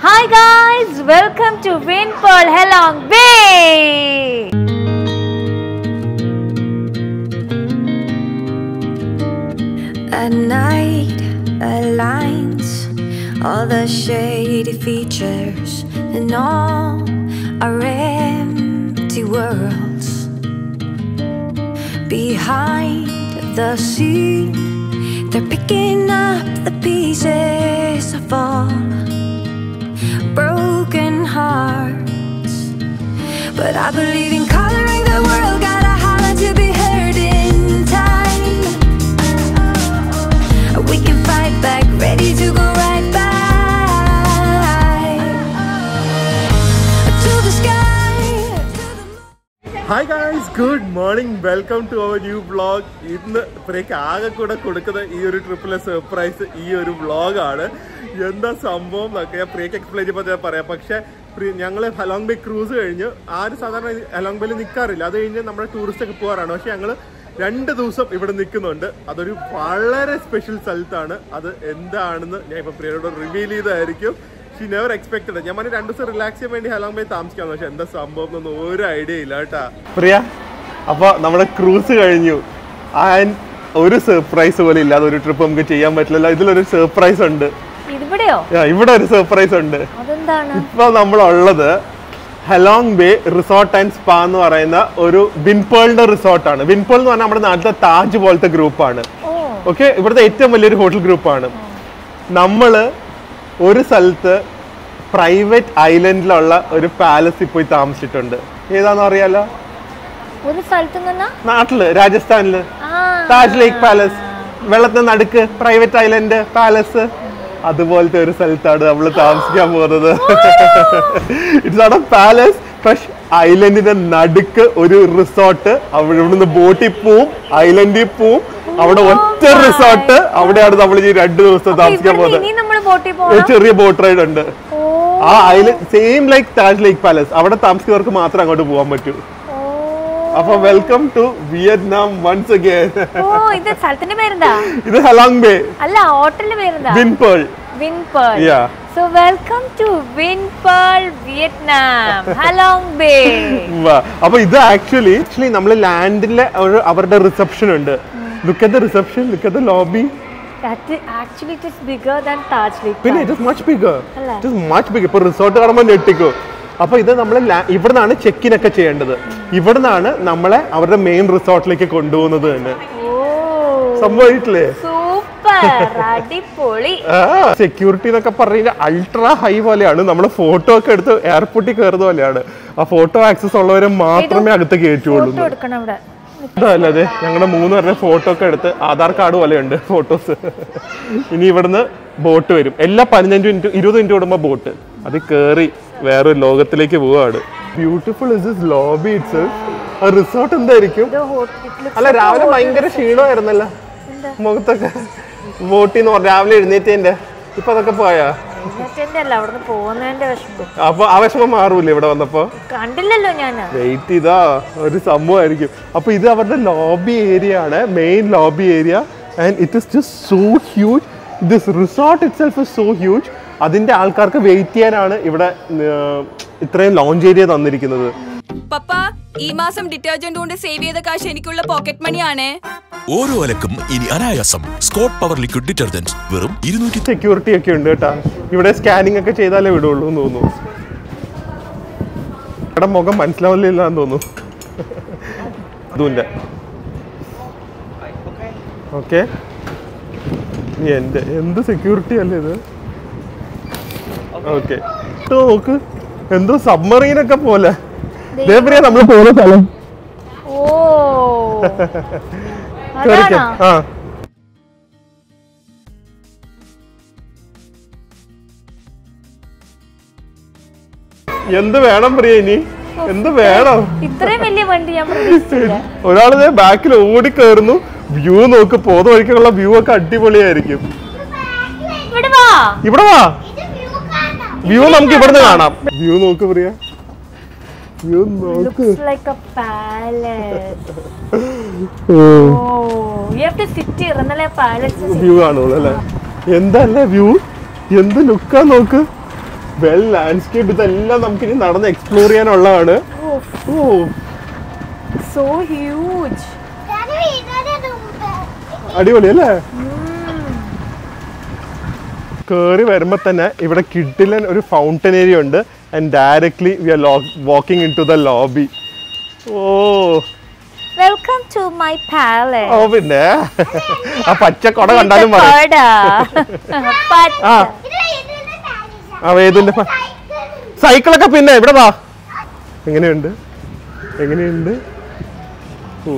Hi guys, welcome to Winpearl Halong Bay. At night aligns all the shady features in all our empty worlds. Behind the scene, they're picking up the pieces of all broken hearts. But I believe in coloring the world, gotta holler to be heard in time. We can fight back, ready to go right back to the sky. To the hi guys good morning welcome to our new vlog ഇന്ന് പ്രിയക്ക് ആകെ കൂടെ കൊടുക്കുന്ന ഈ ഒരു ട്രിപ്പിലെ surprise ഈ ഒരു വ്ളോഗാണ് എന്താ സംഭവം എന്നൊക്കെ ഞാൻ പ്രിയക്ക് എക്സ്പ്ലെയിൻ ചെയ്യുമ്പോൾ ഞാൻ പറയാം പക്ഷേ ഞങ്ങൾ ഹലോങ് ബേ ക്രൂസ് കഴിഞ്ഞ് ആരും സാധാരണ ഹലോങ് ബേയിൽ നിൽക്കാറില്ല അത് കഴിഞ്ഞ് നമ്മുടെ ടൂറിസ്റ്റ് ഒക്കെ പോകാറാണ് പക്ഷെ ഞങ്ങൾ രണ്ട് ദിവസം ഇവിടെ നിൽക്കുന്നുണ്ട് അതൊരു വളരെ സ്പെഷ്യൽ സ്ഥലത്താണ് അത് എന്താണെന്ന് ഞാൻ ഇപ്പം പ്രിയയോട് റിവീൽ ചെയ്തായിരിക്കും ഷി നെവർ എക്സ്പെക്ടഡ് ഞാൻ പറഞ്ഞു രണ്ടു ദിവസം റിലാക്സ് ചെയ്യാൻ വേണ്ടി ഹലോങ് ബൈ താമസിക്കാം പക്ഷെ എന്താ സംഭവം എന്നൊന്നും ഒരു ഐഡിയ ഇല്ല കേട്ടാ പ്രിയ അപ്പൊ നമ്മുടെ ക്രൂസ് കഴിഞ്ഞു ആൻഡ് ഒരു സർപ്രൈസ് പോലും ഇല്ലാതെ ഒരു ട്രിപ്പ് നമുക്ക് ചെയ്യാൻ പറ്റില്ലല്ലോ ഇതിലൊരു സർപ്രൈസ് ഉണ്ട് ഇതിവിടെയോ Yeah, ഇവിടെ ഒരു സർപ്രൈസ് ഉണ്ട് അതെന്താണ് ഇപ്പൊ നമ്മളുള്ളത് Halong Bay resort and spa എന്ന് പറയുന്ന ഒരു വിൻപേളിന്റെ റിസോർട്ടാണ് വിൻപേൾ എന്ന് പറഞ്ഞാൽ നമ്മുടെ നാട്ടിലെ താജ് പോലത്തെ ഗ്രൂപ്പാണ് ഓ ഓക്കെ ഇവിടുത്തെ ഏറ്റവും വലിയൊരു ഹോട്ടൽ ഗ്രൂപ്പാണ് നമ്മള് ഒരു സ്ഥലത്ത് പ്രൈവറ്റ് ഐലൻഡിലുള്ള ഒരു പാലസിൽ പോയി താമസിച്ചിട്ടുണ്ട് ഏതാണെന്ന് അറിയാലോ ഒരു സ്ഥലത്ത് നിന്നാ നാട്ടില് രാജസ്ഥാനില് ആ താജ് ലേക്ക് പാലസ് വെള്ളത്തിന് നടുക്ക് പ്രൈവറ്റ് ഐലൻഡ് പാലസ് അതുപോലത്തെ ഒരു സ്ഥലത്താണ് നമ്മൾ താമസിക്കാൻ പോകുന്നത് ഇറ്റ്സ് നോട്ട് എ പാലസ് പക്ഷെ ഐലൻഡിന്റെ നടുക്ക് ഒരു റിസോർട്ട് അവിടെ ഇവിടുന്ന് ബോട്ടിൽ പോവും ഐലൻഡിൽ പോവും അവിടെ ഒറ്റ my. റിസോർട്ട് അവിടെയാണ് നമ്മൾ ഈ രണ്ട് ദിവസം താമസിക്കാൻ ഇവിടുന്ന് പോകുന്നത് ഇനി നമ്മൾ ബോട്ടിൽ ഒരു പോകണം ചെറിയ ബോട്ട് റൈഡ് ഉണ്ട് ഓ ആ island same like Taj Lake Palace അവിടെ താമസിക്കുന്നവർക്ക് മാത്രം അങ്ങോട്ട് പോകാൻ പറ്റൂ ഓ അപ്പൊ welcome to Vietnam once again ഓ ഇത് സ്ഥലത്തിന്റെ പേരെന്താ ഇത് ഹലോങ് ബേ അല്ല ഹോട്ടലിന്റെ പേരെന്താ Vinpearl Vinpearl Yeah. So welcome to Vinpearl Vietnam Halong Bay അപ്പൊ ഇത് ആക്ച്വലി ആക്ച്വലി നമ്മൾ ലാൻഡിലെ ഒരു അവരുടെ റിസപ്ഷൻ ഉണ്ട് look at the reception look at the lobby actually it is bigger than Taj Lake പിന്നെ ഇറ്റ് ഇസ് മച്ച് ബിഗർ അല്ലേ? It is much bigger ഇപ്പൊ resort കാണുമ്പോൾ ഞെട്ടിക്കോ അപ്പൊ ഇത് നമ്മൾ ഇവിടെ നിന്നാണ് ചെക്ക് ഇൻ ഒക്കെ ചെയ്യേണ്ടത് ഇവിടെ നിന്നാണ് നമ്മളെ അവരുടെ മെയിൻ റിസോർട്ടിലേക്ക് കൊണ്ടുപോകുന്നത് തന്നെ ഓ സംഭവിച്ചില്ലേ സൂപ്പർ അടിപൊളി സെക്യൂരിറ്റി എന്നൊക്കെ പറഞ്ഞു കഴിഞ്ഞാൽ അൾട്രാ ഹൈ പോലെയാണ് നമ്മൾ ഫോട്ടോ ഒക്കെ എടുത്ത് എയർപോർട്ടിൽ കയറുന്ന പോലെയാണ് ആ ഫോട്ടോ ആക്സസ് ഉള്ളവരെ മാത്രമേ അകത്ത് കയറ്റുള്ളൂ ഫോട്ടോ എടുക്കണം അവിടെ അതല്ലാതെ ഞങ്ങളുടെ മൂന്ന് പേരുടെ ഫോട്ടോ ഒക്കെ എടുത്ത് ആധാർ കാർഡ് പോലെയുണ്ട് ഫോട്ടോസ് ഇനി ഇവിടുന്ന് ബോട്ട് വരും എല്ലാ പതിനഞ്ച് മിനിറ്റ് ഇരുപത് മിനിറ്റ് കൂടുമ്പോൾ ബോട്ട് അത് കയറി വേറൊരു ലോകത്തിലേക്ക് പോവാണ് beautiful is this lobby it's ആ റിസോർട്ട് എന്തായിരിക്കും ഇത് ഹോട്ടൽ അല്ല രാവിലെ ഭയങ്കര ക്ഷീണമായിരുന്നല്ലോ മുഖത്തൊക്കെ ബോട്ടിൽ നിന്ന് രാവിലെ എഴുന്നേറ്റേന്റെ ഇപ്പൊ അതൊക്കെ പോയാ എന്നിട്ടെന്റെ അല്ല അവിടുന്ന് പോകുന്നതിന്റെ വിഷമം അപ്പൊ ആ വിഷമം മാറൂലേ ഇവിടെ വന്നപ്പോ കണ്ടില്ലല്ലോ ഞാൻ വെയിറ്റ് ചെയ്താ ഒരു സംഭവമായിരിക്കും അപ്പൊ ഇത് അവരുടെ ലോബി ഏരിയ ആണ് main lobby area and it is just so huge this resort itself is so huge അതിന്റെ ആൾക്കാർക്ക് വെയിറ്റ് ചെയ്യാനാണ് ഇവിടെ ഏർ, ഇത്രയും ലോഞ്ച് ഏരിയ തന്നിരിക്കുന്നത് പപ്പ ഈ മാസം ഡിറ്റർജന്റ് കൊണ്ട് സേവ് ചെയ്ത കാശ് എനിക്കുള്ള പോക്കറ്റ് മണിയാണേ ഓരോ അലക്കും ഇനി അനായാസം സ്കോട്ട് പവർ ലിക്വിഡ് ഡിറ്റർജന്റ് വെറും ഇരുന്നൂറ്റി സെക്യൂരിറ്റി ഒക്കെ ഉണ്ട് കേട്ടാ ഇവിടെ സ്കാനിങ് ഒക്കെ ചെയ്താലേ വിടുള്ളൂ എന്ന് തോന്നുന്നു ഇവിടെ മുഖം മനസ്സിലാവില്ല എന്ന് തോന്നുന്നു അതുണ്ട് ഓക്കെ എന്റെ എന്ത് സെക്യൂരിറ്റി അല്ലേ ഇത് ഓക്കെ നോക്ക് എന്തോ സബ്മറീനൊക്കെ പോലെ ദേവപ്രിയ നമ്മൾ പോകുന്ന സ്ഥലം ഓ കേറിക്കോ. അതാണോ ആ എന്ത് വേണം പ്രിയ ഇനി എന്ത് വേണം ഇത്രയും വലിയ വണ്ടി ഞാൻ പ്രതീക്ഷിച്ചില്ല ഒരാള് ബാക്കിൽ ഓടി കയറുന്നു വ്യൂ നോക്ക് പോത വഴിക്കുള്ള വ്യൂ ഒക്കെ അടിപൊളിയായിരിക്കും ഇവിടെ വാ ഇവിടെ വാ വ്യൂ നമുക്ക് ഇവിടുന്ന് കാണാം വ്യൂ നോക്ക് പ്രിയ വ്യൂ നോക്ക് ലുക്സ് ലൈക്ക് എ പാലസ് ഓ ഓ യു ഹാവ് ടു സിറ്റ് ഇറന്നല്ലേ പാലസ് വ്യൂ കാണുള്ളൂ അല്ലേ എന്തല്ലേ വ്യൂ എന്ത് ലുക്കാ നോക്ക് വെൽ ലാൻഡ്സ്കേപ്പ് ഇതെല്ലാം നമുക്ക് ഇനി നടന്ന് എക്സ്പ്ലോർ ചെയ്യാനുള്ളതാണ് ഓ സോ ഹ്യൂജ് അടിപൊളി അല്ലേ കേറി വരുമ്പോ തന്നെ ഇവിടെ കിഡിലൻ ഒരു ഫൗണ്ടൻ ഏരിയ ഉണ്ട് and directly we are walking in to the lobby ഓ വെൽക്കം ടു മൈ പാലസ് ഓ പിന്നെ ആ പച്ച കൊട കണ്ടാലും പറയും ആ ആ വേദിന്റെ സൈക്കിളൊക്കെ പിന്നെ ഇവിടെ വാ എങ്ങനെയുണ്ട് എങ്ങനെയുണ്ട് ഓ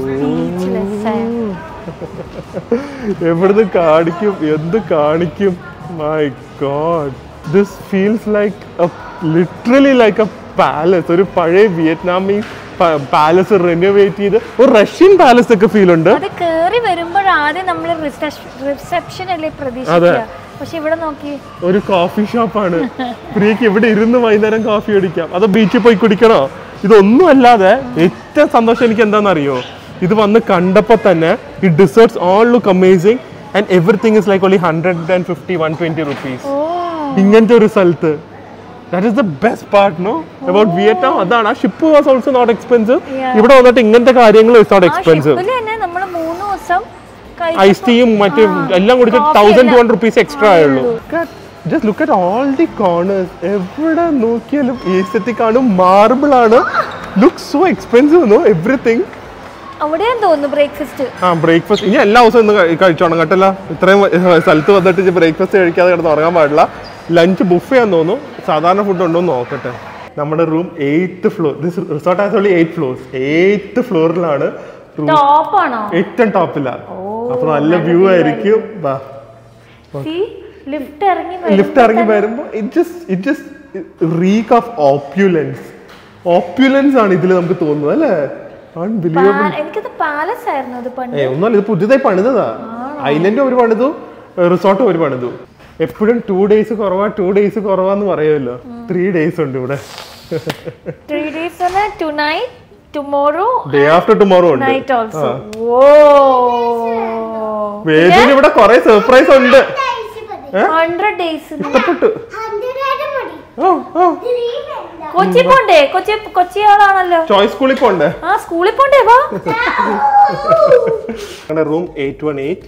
എവിടുന്ന് കാണിക്കും എന്ത് കാണിക്കും my God this feels like literally like a palace ഒരു പഴയ വിയറ്റ്നാമീസ് പാലസ് റിനോവേറ്റ് ചെയ്ത് ഒരു റഷ്യൻ പാലസ് ഒക്കെ ഫീൽ ഉണ്ട് അത് കേറി വരുമ്പോഴാദ്യം നമ്മൾ റിസപ്ഷൻ അല്ലേ പ്രതീക്ഷിക്കുക പക്ഷെ ഇവിടെ നോക്കി ഒരു കോഫി ഷോപ്പാണ് പ്രിയക്ക് ഇവിടെ ഇരുന്ന് വൈകുന്നേരം കോഫി കുടിക്കാം അതോ ബീച്ചിൽ പോയി കുടിക്കണോ ഇതൊന്നും അല്ലാതെ ഏറ്റവും സന്തോഷം എനിക്ക് എന്താണെന്നറിയോ ഇത് വന്ന് കണ്ടപ്പോൾ തന്നെ ഈ desserts all look amazing and everything is like only hundred and fifty one twenty rupees ഇങ്ങനത്തെ ഒരു സ്ഥലത്ത് that is the best part no about Vietnam അതാണ് ആ ship was also not expensive ഇവിടെ വന്നിട്ട് ഇങ്ങനത്തെ കാര്യങ്ങൾ ഇസ് നോട്ട് ആ എക്സ്പെൻസീവ് ഷിപ്പിൽ തന്നെ നമ്മൾ മൂന്ന് ദിവസം ഐസ് ടീയും മറ്റും എല്ലാം കൂടി coffee തൗസൻഡ് ടു എല്ലാം. ഹൺഡ്രഡ് റുപ്പീസ് എക്സ്ട്രാ ആയുള്ളൂ just look at all the corners എവിടെ നോക്കിയാലും ഏസ്തറ്റിക് ആണ് മാർബിൾ ആണ് look so expensive no everything അവിടെയാന്ന് തോന്നുന്നു ബ്രേക്ക്ഫാസ്റ്റ് ആ ബ്രേക്ക്ഫാസ്റ്റ് ഇനി എല്ലാ ദിവസവും ഇന്ന് കഴി- കഴിച്ചോണം കേട്ടല്ല ഇത്രയും ഏർ, സ്ഥലത്ത് വന്നിട്ട് ബ്രേക്ക്ഫാസ്റ്റ് കഴിക്കാതെ കിടന്ന് ഉറങ്ങാൻ പാടില്ല ലഞ്ച് ബുഫ് ചെയ്യാൻ തോന്നുന്നു സാധാരണ ഫുഡ് ഉണ്ടോ എന്ന് നോക്കട്ടെ നമ്മുടെ room eighth floor this resort has only eight floors eighth ഫ്ലോറിലാണ് റൂം ടോപ്പാണോ ഏറ്റവും ടോപ്പിലാണ് അപ്പൊ നല്ല വ്യൂ ആയിരിക്കും വാ ലിഫ്റ്റ് ഇറങ്ങി ലിഫ്റ്റ് ഇറങ്ങി വരുമ്പോൾ it just it just reek of opulence opulence ആണ് ഇതിൽ നമുക്ക് തോന്നുന്നത് അല്ലേ അൺബിലീവബിൾ എനിക്കത് പാലസ് ആയിരുന്നു അത് പണ്ട് ഏ ഒന്നുമല്ല ഇത് പുതിയതായി പണിതതാ ഐലൻഡ് ഒരു പണിതു റിസോർട്ട് ഒരു പണിതു എപ്പോഴും ടു ഡേയ്സ് കുറവാ ടു ഡേയ്സ് കുറവാന്ന് പറയുമല്ലോ ത്രീ ഡേയ്സ് ഉണ്ട് ഇവിടെ three days two night tomorrow day after tomorrow ഉണ്ട് നൈറ്റ് ഓൾസോ ഓ വേദിന് ഇവിടെ കുറെ സർപ്രൈസ് ഉണ്ട് ഹൺഡ്രഡ് ഡേയ്സ് ഇഷ്ടപ്പെട്ടു ഓ ഓ കൊച്ചി പോണ്ടേ കൊച്ചി കൊച്ചി ആളാണല്ലോ ചോയ്സ് സ്കൂളിൽ പോണ്ടേ ആ സ്കൂളിൽ പോണ്ടേ വാ ഞങ്ങളുടെ room eight one eight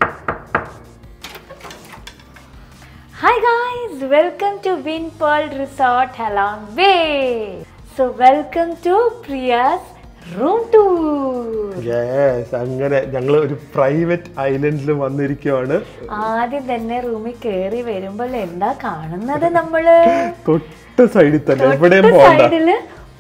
Hi guys, welcome to Wind Pearl Resort Halong Bay. So welcome to Priya's room tour. Yes അങ്ങനെ ഞങ്ങൾ ഒരു പ്രൈവറ്റ് ഐലൻഡിൽ വന്നിരിക്കുവാണ് ആദ്യം തന്നെ റൂമിൽ കയറി വരുമ്പോൾ എന്താ കാണുന്നത് നമ്മള് തൊട്ട് സൈഡിൽ തന്നെ എവിടെയും പോകണ്ട സൈഡില്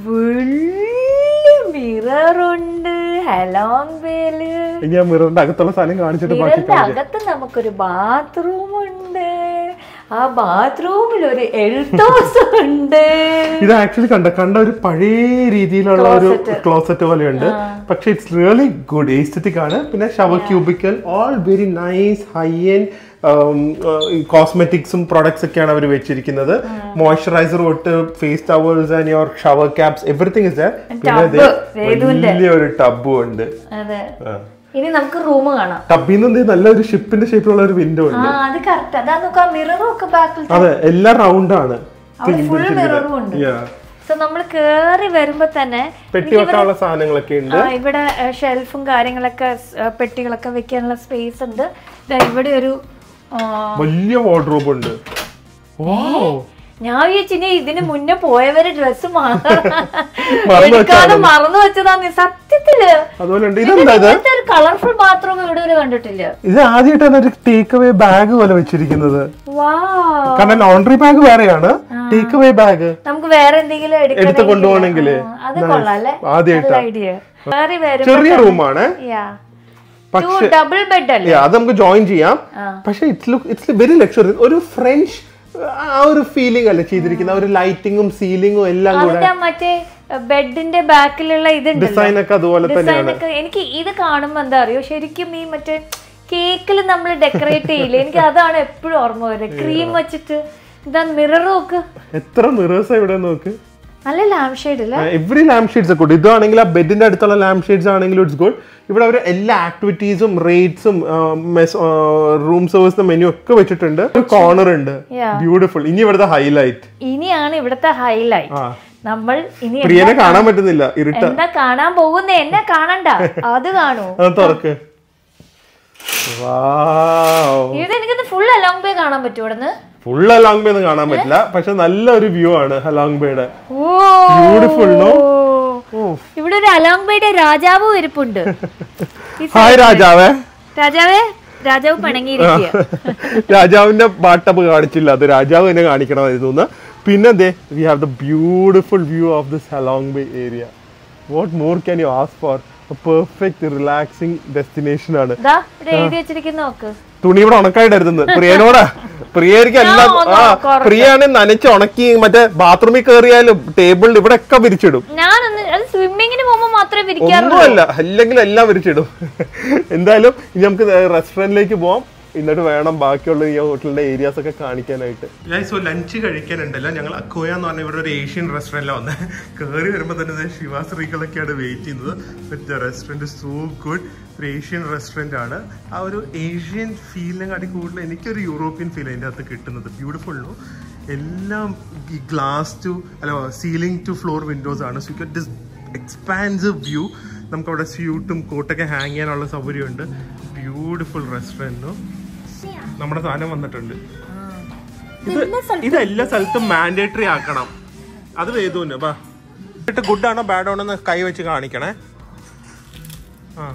വലിയ മിറർ ഉണ്ട് ഹലോങ് ബേല് ഇനി ആ മിററിന്റെ അകത്തുള്ള സാധനം കാണിച്ചിട്ട് ബാക്കി മിററിന്റെ കാണിക്കാം അകത്ത് നമുക്കൊരു ബാത്റൂം ഉണ്ട് ആ ബാത്റൂമിൽ ഒരു എൽത്തോസ് ഉണ്ട് ഇത് ആക്ച്വലി കണ്ട കണ്ട ഒരു പഴയ രീതിയിലുള്ള ഒരു Closet. ക്ലോസറ്റ് പോലെയുണ്ട് പക്ഷെ ഇറ്റ്സ് റിയലി ഗുഡ് എസ്തറ്റിക് ആണ് പിന്നെ shower cubicle all very nice high end കോസ്മെറ്റിക്സും പ്രൊഡക്ട്സ് ഒക്കെയാണ് അവർ വെച്ചിരിക്കുന്നത് മോയ്സ്ചറൈസർ തൊട്ട് face towels and your shower caps everything is പിന്നെ Tub, ദേ വേദുവിന്റെ. വലിയൊരു ടബും ഉണ്ട് അതെ ഇനി നമുക്ക് റൂം കാണാം ടബിൽ നിന്ന് നല്ലൊരു ഷിപ്പിന്റെ ഷേപ്പിലുള്ള ഒരു വിൻഡോ ആ ഉണ്ട് അത് കറക്റ്റ് അതാ നോക്കുക മിററും ഒക്കെ ബാക്കിൽ അതെ എല്ലാം റൗണ്ട് ആണ് അവിടെ full mirror ഉം ഉണ്ട്. Yeah. സോ നമ്മൾ കേറി വരുമ്പോ തന്നെ പെട്ടി വെക്കാനുള്ള സാധനങ്ങളൊക്കെ ഉണ്ട് ആ, ഇവിടെ ഷെൽഫും കാര്യങ്ങളൊക്കെ സ്, ആ, പെട്ടികളൊക്കെ വെക്കാനുള്ള സ്പേസ് ഉണ്ട് ദാ ഇവിടെ ഒരു ആ, വലിയ വാർഡ്രോബ് ഉണ്ട് ഓ ഞാൻ വിചാരിച്ചു ഇനി ഇതിന് മുന്നേ പോയവര് ഡ്രസ് മറന്നു എടുക്കാതെ വെച്ചാണ്. മറന്നു വെച്ചതാന്ന് സത്യത്തില് അതുപോലെ ഉണ്ട് ഇതെന്താ ഇത് ഇങ്ങനത്തെ ഒരു കളർഫുൾ ബാത്റൂം ഇവിടെ വരെ കണ്ടിട്ടില്ല ഇത് ആദ്യമായിട്ടാണ് ഒരു ടേക്ക് അവേ ബാഗ് പോലെ വെച്ചിരിക്കുന്നത് വാ കാരണം ലോണ്ടറി ബാഗ് വേറെയാണ് ടേക്ക് അവേ ബാഗ് നമുക്ക് വേറെ എന്തെങ്കിലും എടുത്ത് എടുക്കണമെങ്കില്, കൊണ്ടുപോകണമെങ്കില് ആ, അത് കൊള്ളാം അല്ലേ ആദ്യമായിട്ടാ ഐഡിയ കേറി വരുമ്പോ ചെറിയ തന്നെ- റൂമാണ് Yeah. Two പക്ഷെ double bed അല്ലേ Yeah, അത് നമുക്ക് ജോയിൻ ചെയ്യാം പക്ഷെ it's look it's very luxury ഒരു ഫ്രഞ്ച് ആ ഒരു ഫീലിംഗ് അല്ലേ ചെയ്തിരിക്കുന്ന ആ ഒരു ലൈറ്റിങ്ങും സീലിംഗും എല്ലാം കൂടെ അതിന്റെ ആ മറ്റേ ബെഡിന്റെ ബാക്കിലുള്ള ഇതുണ്ടല്ലോ ഡിസൈൻ ഒക്കെ അതുപോലെ ഡിസൈൻ തന്നെയാണ് ഒക്കെ എനിക്ക് ഇത് കാണുമ്പോ എന്താ അറിയോ ശരിക്കും ഈ മറ്റേ കേക്കിൽ നമ്മൾ ഡെക്കറേറ്റ് ചെയ്യില്ലേ എനിക്ക് അതാണ് എപ്പോഴും ഓർമ്മ വരുന്നത് ക്രീം വെച്ചിട്ട് ഇതാ മിറർ നോക്ക് എത്ര മിറേഴ്സ് ഇവിടെ നോക്ക് നല്ല ലാംപ് ഷെയ്ഡ് അല്ലേ എവറി ലാംപ് ഷെയ്ഡ്സ് ഒക്കെ ഉണ്ട് ഇതാണെങ്കിൽ ആ ബെഡിന്റെ അടുത്തുള്ള ലാംപ് ഷെയ്ഡ്സ് ആണെങ്കിലും ഇറ്റ്സ് ഗുഡ് ഇവിടെ അവർ എല്ലാ ആക്ടിവിറ്റീസും റേറ്റ്സും റൂം സർവീസ് മെനു ഒക്കെ വെച്ചിട്ടുണ്ട് ഒരു കോർണർ ഉണ്ട് Yeah. ബ്യൂട്ടിഫുൾ ഇനി ഇവിടുത്തെ ഹൈലൈറ്റ് ഇനിയാണ് ഇവിടുത്തെ ഹൈലൈറ്റ് ആ. നമ്മൾ ഇനി പ്രിയനെ എന്താ കാണാൻ പറ്റുന്നില്ല ഇരുട്ട എന്താ കാണാൻ പോകുന്നേ എന്നെ കാണണ്ട അത് കാണൂ അത് തുറക്ക് ഇത് എനിക്കൊന്ന് ഫുൾ അലോങ് ബേ കാണാൻ പറ്റും ഇവിടുന്ന് ഫുൾ അലോങ് ബേ ഒന്നും കാണാൻ പറ്റില്ല പക്ഷെ നല്ലൊരു വ്യൂ ആണ് അലോങ് ബേയുടെ ഓ Beautiful, no? ഇവിടെ ഒരു അലോങ് ബേയുടെ രാജാവും ഇരിപ്പുണ്ട് ഈ ഹായ് രാജാവേ രാജാവേ രാജാവ് പിണങ്ങിയിരിക്കുക രാജാവിന്റെ ബാട്ടപ്പ് കാണിച്ചില്ല അത് രാജാവ് തന്നെ കാണിക്കണമായിരുന്നു എന്ന് പിന്നെ ദേ we have the beautiful view of this Halong Bay area what more can you ask for perfect relaxing destination ആണ് ഇതാ ഇവിടെ എഴുതി വെച്ചിരിക്കുന്ന നോക്ക് തുണി ഇവിടെ ഉണക്കായിട്ടായിരുന്നു പ്രിയനോടാ പ്രിയർക്ക് എല്ലാം ഞാൻ ഒന്ന് ആ കുറച്ച്. പ്രിയാണ് നനച്ച് ഉണക്കി മറ്റേ ബാത്റൂമിൽ കയറിയാലും ടേബിളിൽ ഇവിടെ ഒക്കെ വിരിച്ചിടും ഞാനൊന്ന് അത് സ്വിമ്മിങ്ങിന് പോകുമ്പോ മാത്രമേ വിരിക്കാറുള്ളൂ ഒന്നുമല്ല അല്ലെങ്കിൽ എല്ലാം വിരിച്ചിടും എന്തായാലും ഇനി നമുക്ക് റെസ്റ്റോറന്റിലേക്ക് പോവാം എന്നിട്ട് വേണം ബാക്കിയുള്ള ഈ ഹോട്ടലിന്റെ ഏരിയാസ് ഒക്കെ കാണിക്കാനായിട്ട് സോ ലഞ്ച് കഴിക്കാനുണ്ടല്ലോ ഞങ്ങൾ അക്കോയ എന്ന് പറഞ്ഞ ഇവിടെ ഒരു ഏഷ്യൻ റെസ്റ്റോറന്റിലാണ് വന്നത് കയറി വരുമ്പോൾ തന്നെ ശിവാശ്രീകളൊക്കെയാണ് വെയിറ്റ് ചെയ്യുന്നത് റെസ്റ്റോറന്റ് സോ ഗുഡ് ഒരു ഏഷ്യൻ റെസ്റ്റോറന്റ് ആണ് ആ ഒരു ഏഷ്യൻ ഫീലിനെ കാട്ടി കൂടുതൽ എനിക്കൊരു യൂറോപ്യൻ ഫീൽ അതിൻ്റെ അകത്ത് കിട്ടുന്നത് ബ്യൂട്ടിഫുൾ എല്ലാം ഈ ഗ്ലാസ് ടു അല്ല സീലിംഗ് ടു ഫ്ലോർ വിൻഡോസ് ആണ് so you this expansive view നമുക്ക് അവിടെ സ്യൂട്ടും കോട്ടൊക്കെ ഹാങ് ചെയ്യാനുള്ള സൗകര്യമുണ്ട് ബ്യൂട്ടിഫുൾ റെസ്റ്റോറൻറ്റ് നമ്മുടെ സാധനം വന്നിട്ടുണ്ട് ഇത് ഇത് എല്ലാ സ്ഥലത്തും മാൻഡേറ്ററി ആക്കണം അത് വേദൂന് ബാ ഗുഡ് ആണോ ബാഡ് ആണോ എന്ന് കൈ വെച്ച് കാണിക്കണേ ആ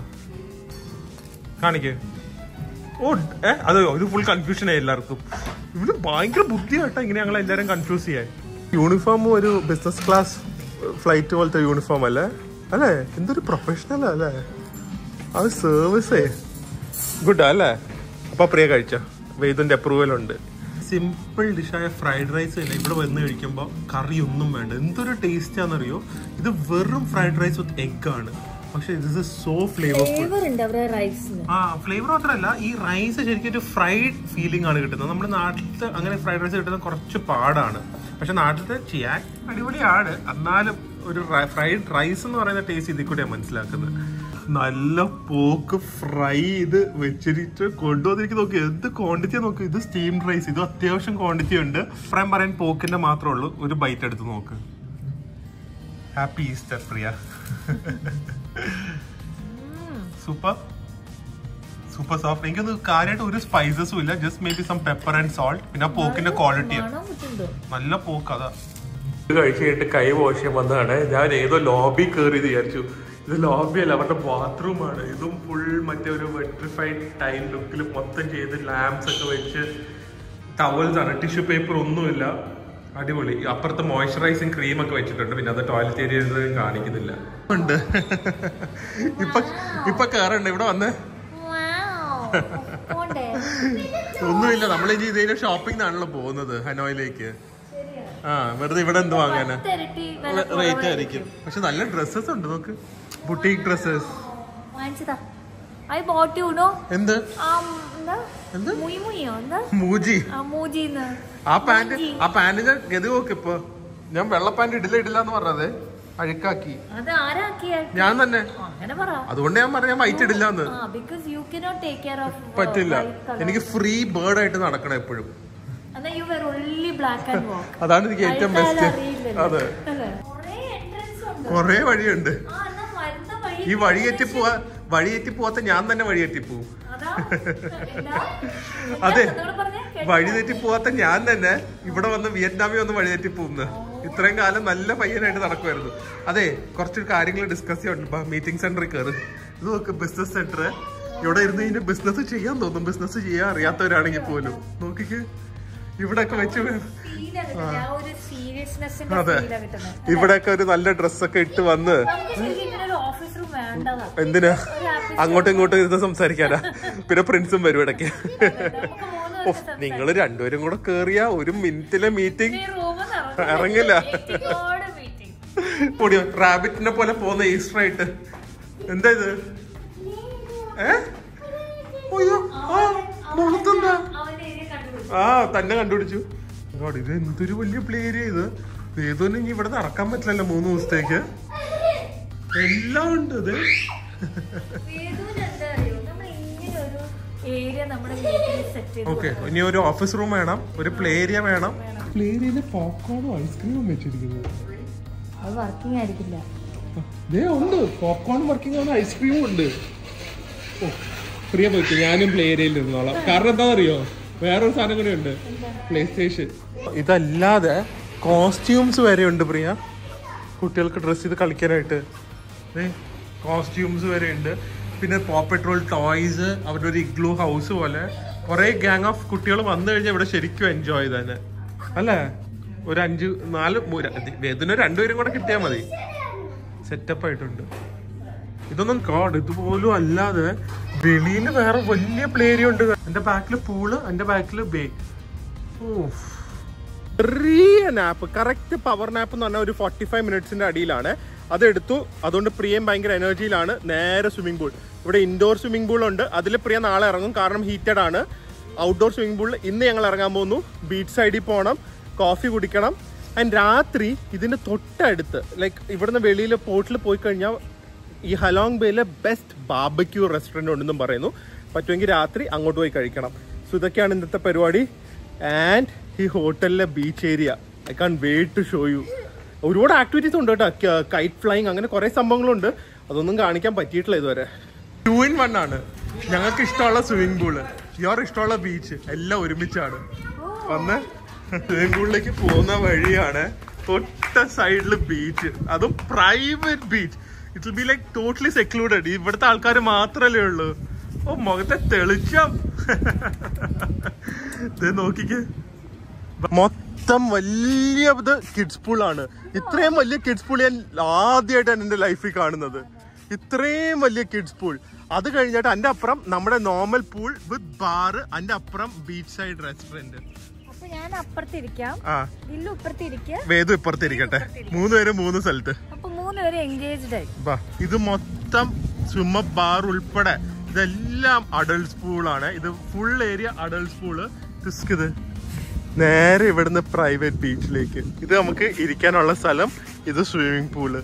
കാണിക്കേ ഓ ഏ അത് ഇത് ഫുൾ കൺഫ്യൂഷൻ ആയി എല്ലാവർക്കും ഇവര് ഭയങ്കര ബുദ്ധിയാട്ടോ ഇങ്ങനെ ഞങ്ങൾ എല്ലാവരും കൺഫ്യൂസ് ചെയ്യാൻ യൂണിഫോം ഒരു ബിസിനസ് ക്ലാസ് ഫ്ലൈറ്റ് പോലത്തെ യൂണിഫോം അല്ലേ അല്ലേ എന്തൊരു പ്രൊഫഷണൽ അല്ലേ അത് സർവീസേ ഗുഡ് അല്ലേ അപ്പൊ പ്രിയ കഴിച്ച വേദന്റെ അപ്രൂവൽ ഉണ്ട് സിമ്പിൾ ഡിഷായ ഫ്രൈഡ് റൈസ് തന്നെ ഇവിടെ വന്ന് കഴിക്കുമ്പോൾ കറി ഒന്നും വേണ്ട എന്തൊരു ടേസ്റ്റ് ആണെന്നറിയോ ഇത് വെറും ഫ്രൈഡ് റൈസ് വിത്ത് എഗ് ആണ് പക്ഷെ ദിസ് ഇസ് സോ ഫ്ലേവർഫുൾ ഉണ്ട് അവരുടെ റൈസിന് ആ ഫ്ലേവർ മാത്രമല്ല ഈ റൈസ് ശരിക്കും ഒരു ഫ്രൈഡ് ഫീലിംഗ് ആണ് കിട്ടുന്നത് നമ്മുടെ നാട്ടിലത്തെ അങ്ങനെ ഫ്രൈഡ് റൈസ് കിട്ടുന്നത് കുറച്ച് പാടാണ് പക്ഷെ നാട്ടിലത്തെ ചെയ്യാൻ അടിപൊളിയാണ് എന്നാലും ഒരു ഫ്രൈഡ് റൈസ് എന്ന് പറയുന്ന ടേസ്റ്റ് ഇതിൽ കൂടെയാണ് മനസ്സിലാക്കുന്നത് നല്ല പോക്ക് ഫ്രൈ ചെയ്ത് വെച്ചിട്ട് കൊണ്ടുവന്നിരിക്കുന്ന നോക്കി എന്ത് ക്വാണ്ടിറ്റി നോക്ക് ഇത് സ്റ്റീംഡ് റൈസ് ഇത് അത്യാവശ്യം ക്വാണ്ടിറ്റി ഉണ്ട് അഭിപ്രായം പറയാൻ പോക്കിന്റെ മാത്രമേ ഉള്ളൂ ഒരു ബൈറ്റ് എടുത്ത് നോക്ക് happy Easter Priya super super soft എനിക്കത് കാര്യമായിട്ട് ഒരു സ്പൈസസും ഇല്ല just maybe some pepper and salt പിന്നെ ആ പോക്കിന്റെ ക്വാളിറ്റിയാണ് നല്ല പോക്ക് അതാ ഇത് കഴിച്ച് കഴിഞ്ഞിട്ട് കൈ വാഷ് ചെയ്യാൻ വന്നതാണ് ഞാൻ ഏതോ ലോബി കയറി വിചാരിച്ചു ഇത് ലോബി അല്ല അവരുടെ ബാത്റൂം ആണ് ഇതും ഫുൾ മറ്റേ ഒരു വെട്രിഫൈഡ് ടൈൽ ലുക്കിൽ മൊത്തം ചെയ്ത് ലാംപ്സ് ഒക്കെ വെച്ച് ടവൽസ് ആണ് ടിഷ്യൂ പേപ്പർ ഒന്നുമില്ല അടിപൊളി അപ്പുറത്ത് മോയ്സ്ചറൈസിങ് ക്രീം ഒക്കെ വെച്ചിട്ടുണ്ട് പിന്നെ അത് ടോയ്ലറ്റ് ഏരിയ കാണിക്കുന്നില്ല ഉണ്ട് ഇപ്പൊ ഇപ്പൊ കയറുണ്ട് ഇവിടെ വന്ന് ഒന്നുമില്ല നമ്മൾ ഇനി ഇതേ ഷോപ്പിംഗ് ആണല്ലോ പോകുന്നത് ഹനോയിലേക്ക് ആ വെറുതെ ഇവിടെ എന്ത് വാങ്ങാനാ റേറ്റ് ആയിരിക്കും പക്ഷെ നല്ല ഡ്രസ്സസ് ഉണ്ട് നോക്ക് ബുട്ടീക് ഡ്രസ്സസ് വാങ്ങിച്ചതാ ഐ ബോട്ട് യു നോ എന്ത് എന്താ എന്ത് മുയി മുയ്യോ എന്താ മൂജി ആ മൂജിന്ന് ആ പാന്റ് ആ പാന്റിന്റെ ഗതി നോക്ക് ഇപ്പൊ ഞാൻ വെള്ള പാന്റ് ഇടില്ല ഇടില്ല എന്ന് പറഞ്ഞത് അഴുക്കാക്കി അത് ആരാക്കിയ ഞാൻ തന്നെ അങ്ങനെ പറ അതുകൊണ്ട് ഞാൻ പറഞ്ഞ വൈറ്റ് ഇടില്ല എന്ന് ആ because you cannot take care of പറ്റില്ല എനിക്ക് ഫ്രീ ബേർഡ് ആയിട്ട് നടക്കണം എപ്പോഴും എന്നാ you wear only black and walk അതാണ് എനിക്ക് ഏറ്റവും ബെസ്റ്റ് അതെ കൊറേ വഴിയുണ്ട് ഈ വഴിയേറ്റി പോവാ വഴിയേറ്റി പോവാത്ത ഞാൻ തന്നെ വഴിയേറ്റി പോവും അതെ വഴി തെറ്റി പോവാത്ത ഞാൻ തന്നെ ഇവിടെ വന്ന് വിയറ്റ്നാമിൽ വന്ന് വഴി തെറ്റി പോകുന്നു ഇത്രയും കാലം നല്ല പയ്യനായിട്ട് നടക്കുമായിരുന്നു അതെ കുറച്ച് കാര്യങ്ങൾ ഡിസ്കസ് ചെയ്യാൻ മീറ്റിംഗ് സെന്ററിൽ കയറി ഇത് നോക്ക് ബിസിനസ് സെന്റർ ഇവിടെ ഇരുന്ന് ഇതിന്റെ ബിസിനസ് ചെയ്യാൻ തോന്നും ബിസിനസ് ചെയ്യാൻ അറിയാത്തവരാണെങ്കിൽ പോലും നോക്കിക്ക് ഇവിടെ ഒക്കെ വെച്ച് ഒരു സീരിയസ്നെസ്സിന്റെ അതെ ഫീലാ കിട്ടുന്നത് ഇവിടെയൊക്കെ ഒരു നല്ല ഡ്രസ്സൊക്കെ ഇട്ട് വന്ന് നമുക്ക് ശരിക്കും ഇങ്ങനെ ഒരു ഓഫീസ് റൂം വേണ്ടതാ എന്തിനാ അങ്ങോട്ടും ഇങ്ങോട്ടും ഇരുന്ന് സംസാരിക്കാനാ പിന്നെ പ്രിൻസും വരും ഇടയ്ക്ക് നമുക്ക് മൂന്ന് ഓ നിങ്ങൾ രണ്ടുപേരും കൂടെ കേറിയ ഒരു മിനിറ്റിലെ മീറ്റിംഗ് ഈ റൂം ഇറങ്ങില്ല മീറ്റിംഗ് പൊടിയോ റാബിറ്റിനെ പോലെ പോകുന്ന ഈസ്റ്റർ ആയിട്ട് എന്താ ഇത് ഏ അയ്യോ ആ മുഖത്തെന്താ അവന്റെ ഏരിയ കണ്ടുപിടിച്ചു ആ തന്നെ കണ്ടുപിടിച്ചു God, ഇത് എന്തൊരു വലിയ പ്ലേ ഏരിയ ഇത് വേദുവിന് ഇനി ഇവിടെ നടക്കാൻ പറ്റില്ലല്ലോ മൂന്ന് ദിവസത്തേക്ക് എല്ലാം ഉണ്ട് ഇത് ഏരിയ നമ്മുടെ വീട്ടിൽ സെറ്റ് ചെയ്ത് ഓക്കെ ഇനി ഒരു ഓഫീസ് റൂം വേണം ഒരു പ്ലേ ഏരിയ വേണം പ്ലേ ഏരിയയിൽ പോപ്കോണും ഐസ്ക്രീമും വെച്ചിരിക്കുന്നത് അത് വർക്കിംഗ് ആയിരിക്കില്ല ദേ ഉണ്ട് പോപ്കോൺ വർക്കിംഗ് ആണ് ഐസ്ക്രീമും ഉണ്ട് ഓ പ്രിയ പോയിട്ട് ഞാനും പ്ലേ ഏരിയയിൽ ഇരുന്നോളാം കാരണം എന്താ അറിയോ വേറൊരു സാധനം കൂടെ ഉണ്ട് പ്ലേ സ്റ്റേഷൻ ഇതല്ലാതെ കോസ്റ്റ്യൂംസ് വരെ ഉണ്ട് പ്രിയ കുട്ടികൾക്ക് ഡ്രസ്സ് ചെയ്ത് കളിക്കാനായിട്ട് കോസ്റ്റ്യൂംസ് വരെ ഉണ്ട് പിന്നെ പോ പെട്രോൾ ടോയ്സ് അവരുടെ ഒരു ഇഗ്ലൂ ഹൗസ് പോലെ കുറെ ഗ്യാങ് ഓഫ് കുട്ടികൾ വന്നു കഴിഞ്ഞാൽ ഇവിടെ ശരിക്കും എൻജോയ് ചെയ്തേനെ അല്ലേ ഒരു അഞ്ച് നാല് മൂ- ര- വേദന രണ്ടുപേരും കൂടെ കിട്ടിയാൽ മതി സെറ്റപ്പ് ആയിട്ടുണ്ട് ഇതൊന്നും കാട് ഇതുപോലും അല്ലാതെ വെളിയിൽ വേറെ വലിയ പ്ലേ ഏരിയ ഉണ്ട് എന്റെ ബാക്കിൽ പൂള് എന്റെ ബാക്കിൽ ബേ ചെറിയ നാപ്പ് കറക്റ്റ് പവർ നാപ്പ് എന്ന് പറഞ്ഞാൽ ഒരു ഫോർട്ടി ഫൈവ് മിനിറ്റ്സിന്റെ അടിയിലാണ് അതെടുത്തു അതുകൊണ്ട് പ്രിയം ഭയങ്കര എനർജിയിലാണ് നേരെ സ്വിമ്മിംഗ് പൂൾ ഇവിടെ ഇൻഡോർ സ്വിമ്മിംഗ് പൂൾ ഉണ്ട് അതിൽ പ്രിയ നാളെ ഇറങ്ങും കാരണം ഹീറ്റഡ് ആണ് ഔട്ട്ഡോർ സ്വിമ്മിംഗ് പൂളിൽ ഇന്ന് ഞങ്ങൾ ഇറങ്ങാൻ പോകുന്നു ബീച്ച് സൈഡിൽ പോകണം കോഫി കുടിക്കണം ആൻഡ് രാത്രി ഇതിന്റെ തൊട്ടടുത്ത് ലൈക്ക് ഇവിടുന്ന് വെളിയിൽ പോർട്ടിൽ പോയി കഴിഞ്ഞാൽ ഈ ഹലോങ് ബേയിലെ ബെസ്റ്റ് ബാബക്യൂ റെസ്റ്റോറൻറ്റ് ഉണ്ടെന്നും പറയുന്നു പറ്റുമെങ്കിൽ രാത്രി അങ്ങോട്ട് പോയി കഴിക്കണം സോ ഇതൊക്കെയാണ് ഇന്നത്തെ പരിപാടി ആൻഡ് ഈ ഹോട്ടലിലെ beach area I can't wait to show you ഒരുപാട് ആക്ടിവിറ്റീസ് ഉണ്ട് കേട്ടോ കൈറ്റ് ഫ്ലൈങ് അങ്ങനെ കുറെ സംഭവങ്ങളുണ്ട് അതൊന്നും കാണിക്കാൻ പറ്റിയിട്ടില്ല ഇതുവരെ ടു ഇൻ വൺ ആണ് ഞങ്ങൾക്ക് ഇഷ്ടമുള്ള സ്വിമ്മിംഗ് പൂള് യോർ ഇഷ്ടമുള്ള ബീച്ച് എല്ലാം ഒരുമിച്ചാണ് വന്ന് സ്വിമ്മിംഗ് പൂളിലേക്ക് പോകുന്ന വഴിയാണ് തൊട്ട സൈഡിൽ ബീച്ച് അതും private beach it will be like totally secluded ഇവിടുത്തെ ആൾക്കാർ മാത്രല്ലേ ഉള്ളൂ ഓ മുഖത്തെ തെളിച്ചം ഇത് നോക്കിക്കേ മൊത്തം വലിയ ഇത് കിഡ്സ് പൂളാണ് ഇത്രയും വലിയ കിഡ്സ് പൂൾ ഞാൻ ആദ്യമായിട്ടാണ് എന്റെ ലൈഫിൽ കാണുന്നത് ഇത്രയും വലിയ കിഡ്സ് പൂൾ അത് കഴിഞ്ഞിട്ട് അതിന്റെ അപ്പുറം നമ്മുടെ നോർമൽ പൂൾ വിത്ത് ബാറ് അതിന്റെ അപ്പുറം ബീച്ച് സൈഡ് റെസ്റ്റോറന്റ് അപ്പൊ ഞാൻ അപ്പുറത്തിരിക്കാം ആ ഇല്ലു ഇപ്പുറത്തിരിക്കുക വേദു ഇപ്പുറത്തിരിക്കട്ടെ മൂന്നുപേരും മൂന്ന് സ്ഥലത്ത് അപ്പൊ മൂന്നുപേരും എൻഗേജ്ഡ് ആയി ബാ ഇത് മൊത്തം സ്വിമ്മ ബാർ ഉൾപ്പെടെ ഇതെല്ലാം അഡൾട്ട്സ് പൂളാണ് ഇത് full area adults pool risk ഇത് നേരെ ഇവിടുന്ന് പ്രൈവറ്റ് ബീച്ചിലേക്ക് ഇത് നമുക്ക് ഇരിക്കാനുള്ള സ്ഥലം ഇത് സ്വിമ്മിംഗ് പൂള്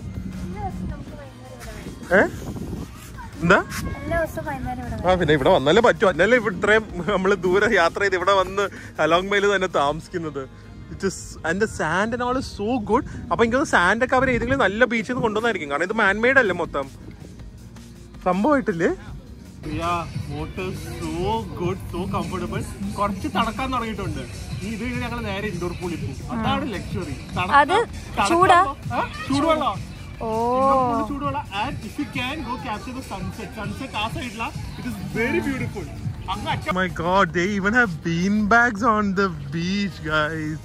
ഏ എന്താ എല്ലാ ദിവസവും വൈകുന്നേരം ഇവിടെ ആ പിന്നെ ഇവിടെ വന്നാലേ പറ്റൂ അന്നല്ലേ ഇവിടെ ഇത്രയും നമ്മൾ ദൂരെ യാത്ര ചെയ്ത് ഇവിടെ വന്ന് അലോങ് മൈൽ തന്നെ താമസിക്കുന്നത് ഇറ്റ് അതിന്റെ sand and all so good അപ്പൊ എനിക്ക് സാൻഡ് ഒക്കെ അവർ ഏതെങ്കിലും നല്ല ബീച്ചിൽ നിന്ന് കൊണ്ടുവന്നായിരിക്കും കാരണം ഇത് മാൻമെയ്ഡ് അല്ലേ മൊത്തം സംഭവമായിട്ടില്ലേ water so good so comfortable കുറച്ച് തണക്കാൻ തുടങ്ങിയിട്ടുണ്ട് ഈ ഇത് കഴിഞ്ഞ് ഞങ്ങൾ നേരെ ഇൻഡോർ പൂളിൽ പോകും അതാണ് ലക്ഷറി അത് ചൂടാ? ചൂടുവെള്ളം ഓ ചൂടുവെള്ളം and if you can go capture the sunset sunset ആ സൈഡില it is very beautiful my god they even have bean bags on the beach guys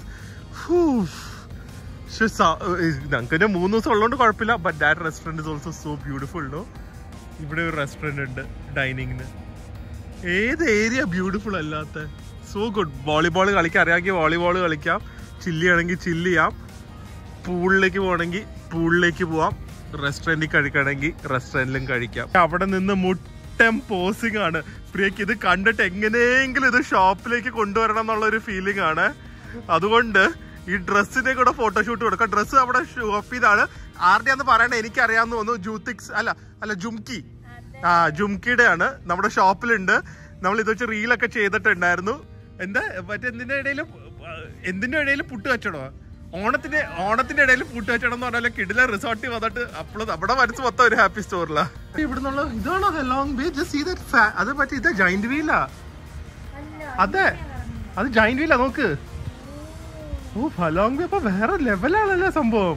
ഞങ്ങൾക്ക് മൂന്ന് ദിവസം ഉള്ളതുകൊണ്ട് കുഴപ്പമില്ല but that restaurant is also so beautiful no ഇവിടെ ഒരു restaurant ഉണ്ട് ഡൈനിങ്ങിന് ഏത് ഏരിയ ബ്യൂട്ടിഫുൾ അല്ലാത്ത സോ ഗുഡ് വോളിബോൾ കളിക്കാൻ അറിയാമെങ്കിൽ വോളിബോൾ കളിക്കാം ചില്ലി ആണെങ്കിൽ ചില്ല് ചെയ്യാം പൂളിലേക്ക് പോകണമെങ്കിൽ പൂളിലേക്ക് പോവാം റെസ്റ്റോറൻറ്റിൽ കഴിക്കണമെങ്കിൽ റെസ്റ്റോറൻറ്റിലും കഴിക്കാം അവിടെ നിന്ന് മുട്ടം പോസിംഗ് ആണ് പ്രിയക്ക് ഇത് കണ്ടിട്ട് എങ്ങനെയെങ്കിലും ഇത് ഷോപ്പിലേക്ക് കൊണ്ടുവരണം എന്നുള്ള ഒരു ഫീലിംഗ് ആണ് അതുകൊണ്ട് ഈ ഡ്രസ്സിന്റെ കൂടെ ഫോട്ടോഷൂട്ട് കൊടുക്കാം ഡ്രസ്സ് അവിടെ ഷോപ്പ് ചെയ്താണ് ആരുടെയാന്ന് പറയണേ എനിക്കറിയാമെന്ന് തോന്നുന്നു ജൂത്തിക്സ് അല്ല അല്ല ജുംകി ആ ജുംകിയുടെ ആണ് നമ്മുടെ ഷോപ്പിലുണ്ട് നമ്മൾ ഇത് വെച്ച് റീലൊക്കെ ചെയ്തിട്ടുണ്ടായിരുന്നു എന്താ മറ്റേ എന്തിന്റെ ഇടയിലും എന്തിന്റെ ഇടയിലും പുട്ട് കച്ചടോ ഓണത്തിന്റെ ഓണത്തിന്റെ ഇടയിൽ പുട്ട് കച്ചടം എന്ന് പറഞ്ഞാൽ കിടില റിസോർട്ടിൽ വന്നിട്ട് അപ്പോൾ നമ്മുടെ മനസ്സ് മൊത്തം ഒരു ഹാപ്പി സ്റ്റോറിലാ ഇവിടുന്നുള്ള ഇതാണോ Long Bay just see that fa- അത് മറ്റേ ഇത് ജൈന്റ് വീലാ അതെ അത് ജൈന്റ് വീലാ നോക്ക് ഓ ഫലോങ് ബേ അപ്പൊ വേറെ ലെവലാണല്ലേ സംഭവം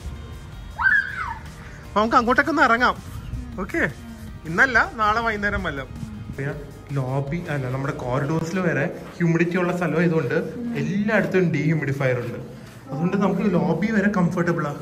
അപ്പൊ നമുക്ക് അങ്ങോട്ടൊക്കെ ഒന്ന് ഇറങ്ങാം ഓക്കെ ഇന്നല്ല നാളെ വൈകുന്നേരം വല്ലം ലോബി അല്ല നമ്മുടെ കോറിഡോർസിൽ വരെ ഹ്യൂമിഡിറ്റി ഉള്ള സ്ഥലം ആയതുകൊണ്ട് എല്ലായിടത്തും ഡീഹ്യൂമിഡിഫയർ ഉണ്ട് അതുകൊണ്ട് നമുക്ക് ലോബി വരെ കംഫർട്ടബിളാ